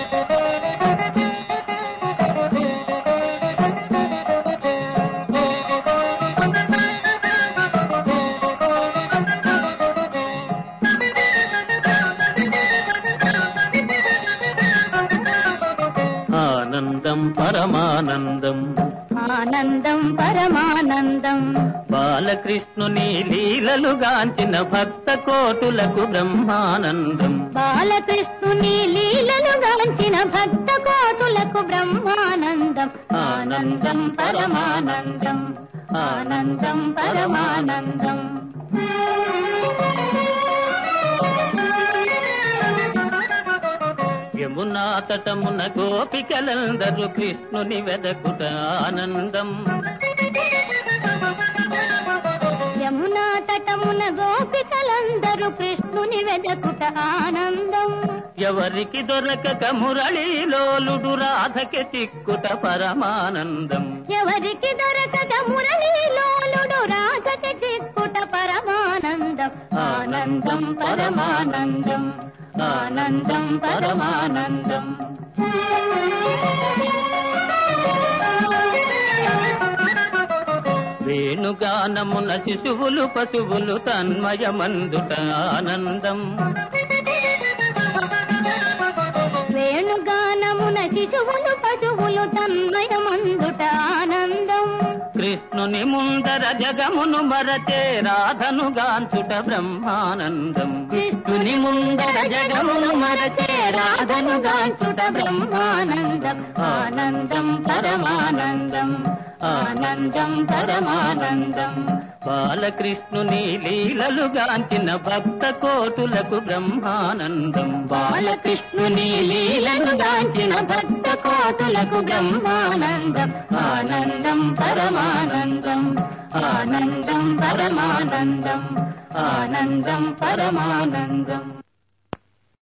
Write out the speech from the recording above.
ఆనందం పరమానందం ఆనందం పరమానందం బాలకృష్ణుని లీలలు గాంచిన భక్త కోటులకు బ్రహ్మానందం బాలకృష్ణుని లీలలు గాంచిన భక్త కోటులకు బ్రహ్మానందం ఆనందం పరమానందం ఆనందం పరమానందం యమునా తటమున గోపికలందరూ కృష్ణుని వెదకుట ఆనందం యమునా తటమున గోపికలందరూ కృష్ణుని వెదకుట ఆనందం ఎవరికి దొరకక మురళీలోలుడు రాధకి చిక్కుట పరమానందం ఎవరికి దొరకద మురళీలోలుడు రాధకి చిక్కుట పరమానందం ఆనందం పరమానందం ఆనందం పరమానందం వేణుగానమున శిశువులు పశువులు తన్మయమందుట ఆనందం వేణుగానమున శిశువులు పశువులు తన్మయమందుట ఆనందం కృష్ణుని ముందర జగమును మరచే రాధను గాంచుట బ్రహ్మానందం కృష్ణుని ముందర జగమును మరచే రాధను గాంచుట బ్రహ్మానందం ఆనందం పరమానందం ఆనందం పరమానందం బాలకృష్ణుని లీలలు గాంచిన భక్త కోటులకు బ్రహ్మానందం బాలకృష్ణుని లీలను దాచిన భక్త కోటులకు బ్రహ్మానందం ఆనందం పరమానందం ఆనందం పరమానందం ఆనందం పరమానందం